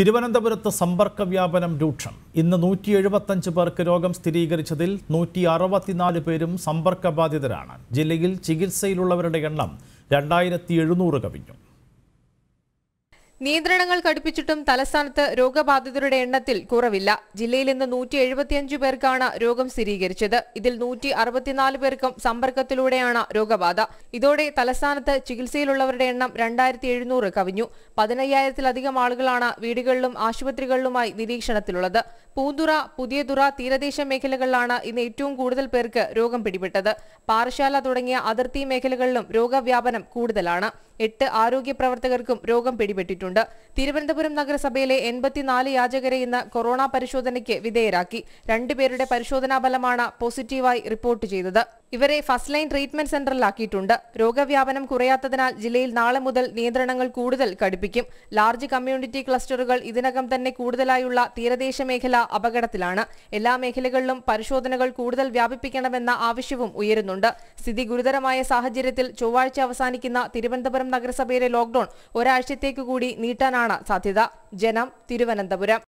തിരുവനന്തപുരത്ത് സമ്പർക്ക വ്യാപനം രൂക്ഷം ഇന്ന് നൂറ്റി എഴുപത്തഞ്ച് പേർക്ക് രോഗം സ്ഥിരീകരിച്ചതിൽ നൂറ്റി അറുപത്തിനാല് പേരും സമ്പർക്ക ബാധിതരാണ് ജില്ലയിൽ ചികിത്സയിലുള്ളവരുടെ എണ്ണം രണ്ടായിരത്തി എഴുന്നൂറ് കവിഞ്ഞു നിയന്ത്രണങ്ങൾ കടുപ്പിച്ചിട്ടും തലസ്ഥാനത്ത് രോഗബാധിതരുടെ എണ്ണത്തിൽ കുറവില്ല ജില്ലയിൽ ഇന്ന് നൂറ്റി എഴുപത്തിയഞ്ച് പേർക്കാണ് രോഗം സ്ഥിരീകരിച്ചത് ഇതിൽ നൂറ്റി അറുപത്തിനാല് പേർക്കും സമ്പർക്കത്തിലൂടെയാണ് രോഗബാധ ഇതോടെ തലസ്ഥാനത്ത് ചികിത്സയിലുള്ളവരുടെ എണ്ണം രണ്ടായിരത്തി എഴുന്നൂറ് കവിഞ്ഞു പതിനയ്യായിരത്തിലധികം ആളുകളാണ് വീടുകളിലും ആശുപത്രികളിലുമായി നിരീക്ഷണത്തിലുള്ളത് പൂന്തുറ പുതിയതുറ തീരദേശ മേഖലകളിലാണ് ഇന്ന് ഏറ്റവും കൂടുതൽ പേർക്ക് രോഗം പിടിപെട്ടത് പാറശാല തുടങ്ങിയ അതിർത്തി മേഖലകളിലും രോഗവ്യാപനം കൂടുതലാണ് എട്ട് ആരോഗ്യ പ്രവർത്തകർക്കും രോഗം പിടിപെട്ടിട്ടുണ്ട് തിരുവനന്തപുരം നഗരസഭയിലെ എൺപത്തിനാല് യാചകരെ ഇന്ന് കൊറോണ പരിശോധനയ്ക്ക് വിധേയരാക്കി രണ്ടുപേരുടെ പരിശോധനാ ഫലമാണ് പോസിറ്റീവായി റിപ്പോർട്ട് ചെയ്തത് ഇവരെ ഫസ്റ്റ് ലൈൻ ട്രീറ്റ്മെന്റ് സെന്ററിലാക്കിയിട്ടുണ്ട് രോഗവ്യാപനം കുറയാത്തതിനാൽ ജില്ലയിൽ നാളെ മുതൽ നിയന്ത്രണങ്ങൾ കൂടുതൽ കടുപ്പിക്കും ലാർജ് കമ്മ്യൂണിറ്റി ക്ലസ്റ്ററുകൾ ഇതിനകം തന്നെ കൂടുതലായുള്ള തീരദേശ മേഖല അപകടത്തിലാണ് എല്ലാ മേഖലകളിലും പരിശോധനകൾ കൂടുതൽ വ്യാപിപ്പിക്കണമെന്ന ആവശ്യവും ഉയരുന്നുണ്ട് സ്ഥിതി ഗുരുതരമായ സാഹചര്യത്തിൽ ചൊവ്വാഴ്ച അവസാനിക്കുന്ന തിരുവനന്തപുരം നഗരസഭയിലെ ലോക്ഡൌൺ ഒരാഴ്ചത്തേക്ക് കൂടി നീട്ടാനാണ് സാധ്യത ജനം തിരുവനന്തപുരം